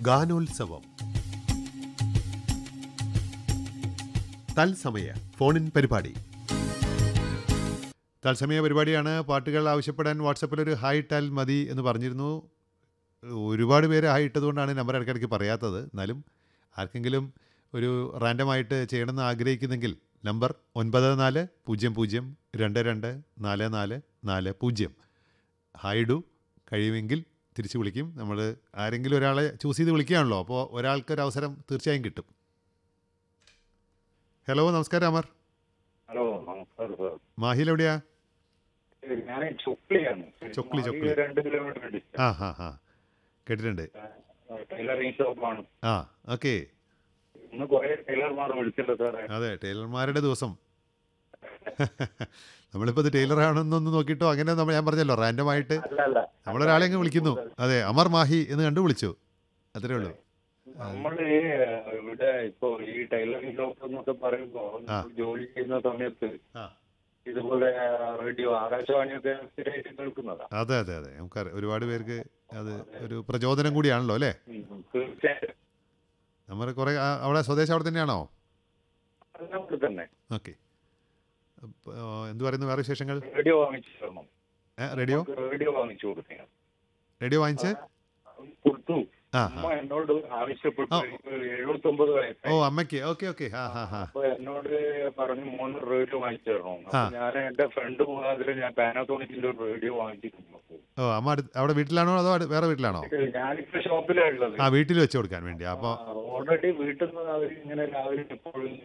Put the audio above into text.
ഗാനോത്സവം തത്സമയ ഫോണിൻ പരിപാടി തത്സമയ പരിപാടിയാണ് പാട്ടുകൾ ആവശ്യപ്പെടാൻ വാട്സപ്പിൽ ഒരു ഹായ് ഇട്ടാൽ മതി എന്ന് പറഞ്ഞിരുന്നു ഒരുപാട് പേര് ഹായ് ഇട്ടതുകൊണ്ടാണ് നമ്പർ ഇടയ്ക്കിടയ്ക്ക് പറയാത്തത് എന്നാലും ആർക്കെങ്കിലും ഒരു റാൻഡമായിട്ട് ചെയ്യണമെന്ന് ആഗ്രഹിക്കുന്നെങ്കിൽ നമ്പർ ഒൻപത് നാല് പൂജ്യം പൂജ്യം രണ്ട് രണ്ട് നാല് നാല് നാല് പൂജ്യം ഹായ് ഇടൂ കഴിയുമെങ്കിൽ തിരിച്ച് വിളിക്കും നമ്മൾ ആരെങ്കിലും ഒരാളെ ചൂസ് ചെയ്ത് വിളിക്കുകയാണല്ലോ അപ്പോൾ ഒരാൾക്കൊരു അവസരം തീർച്ചയായും കിട്ടും ഹലോ നമസ്കാരം അമർ ഹലോ നമസ്കാരം സാർ മാഹിൽ എവിടെയാ ഞാൻ ചൊക്ലിയാണ് ചൊക്ലി, ചൊക്ലി. രണ്ട് കിലോമീറ്റർ ഡിസ്റ്റൻസ് ആ ഹാ ഹാ കേട്ടിട്ടുണ്ട് ടൈലറിംഗ് ഷോപ്പാണ് ആ ഓക്കെ ഇന്ന് കുറെ ടൈലർമാർ വിളിച്ചല്ലോ സാറേ അതെ ടൈലർമാരുടെ ദിവസം നമ്മളിപ്പോൾ ഇത് ടൈലർ ആണെന്നൊന്ന് നോക്കിയിട്ടോ അങ്ങനെ നമ്മൾ ഞാൻ പറഞ്ഞല്ലോ റാൻഡമായിട്ട് അല്ല അല്ല നമ്മളൊരാളെ അങ്ങ് വിളിക്കുന്നു അതെ അമർ മാഹി എന്ന് കണ്ടു വിളിച്ചു അത്രേ ഉള്ളൂ നമ്മള് ഈ ഇവിടെ ഇപ്പൊ ഈ ടൈലറിംഗ് ഷോപ്പ് എന്നൊക്കെ പറയുമ്പോ ആ. ജോലി ചെയ്യുന്ന സമയത്ത് ആ ഇതുപോലെ റേഡിയോ ആകാശവാണിയൊക്കെ സ്ഥിരമായിട്ട് കേൾക്കുന്നതാ അതെ അതെ അതെ നമുക്ക് ഒരുപാട് പേർക്ക് അത് ഒരു പ്രചോദനം കൂടിയാണല്ലോ അല്ലേ ഉം, തീർച്ചയായിട്ടും നമ്മൾ കുറേ ആ- അവിടെ സ്വദേശം അവിടെ തന്നെയാണോ അതെല്ലാം ഇവിടെ തന്നെ ഓക്കെ എന്ത് പറയുന്നു വേറെ വിശേഷങ്ങൾ റേഡിയോ വാങ്ങിച്ചു തരണം ഏ, റേഡിയോ റേഡിയോ വാങ്ങിച്ചു കൊടുത്തേ റേഡിയോ വാങ്ങിച്ച് കൊടുത്തു ആ അമ്മ എന്നോട് ആവശ്യപ്പെട്ടു ആ. എഴുപത്തി ഒമ്പത് ഓ വയസ്സായി അമ്മയ്ക്ക് ഓക്കെ ഓക്കെ ആ ഹാ ഹാ അപ്പൊ എന്നോട് പറഞ്ഞു മൂന്ന് റേഡിയോ വാങ്ങിച്ചു തരണം അപ്പൊ ആ. ഞാൻ എന്റെ ഫ്രണ്ട് മുഖാന്തരം ഞാൻ പാനാസോണിക്കിന്റെ ഒരു റേഡിയോ വാങ്ങിച്ചിട്ടുണ്ട് ഓ അമ്മ അടുത്ത് അവിടെ വീട്ടിലാണോ അതോ അടു- വേറെ വീട്ടിലാണോ ഞാനിപ്പോ ഷോപ്പിലാണ് ഉള്ളത് ആ വീട്ടിൽ വെച്ച് കൊടുക്കാൻ വേണ്ടി അപ്പോൾ ഓൾറെഡി വീട്ടിൽ നിന്ന് അവർ ഇങ്ങനെ രാവിലെ എപ്പോഴും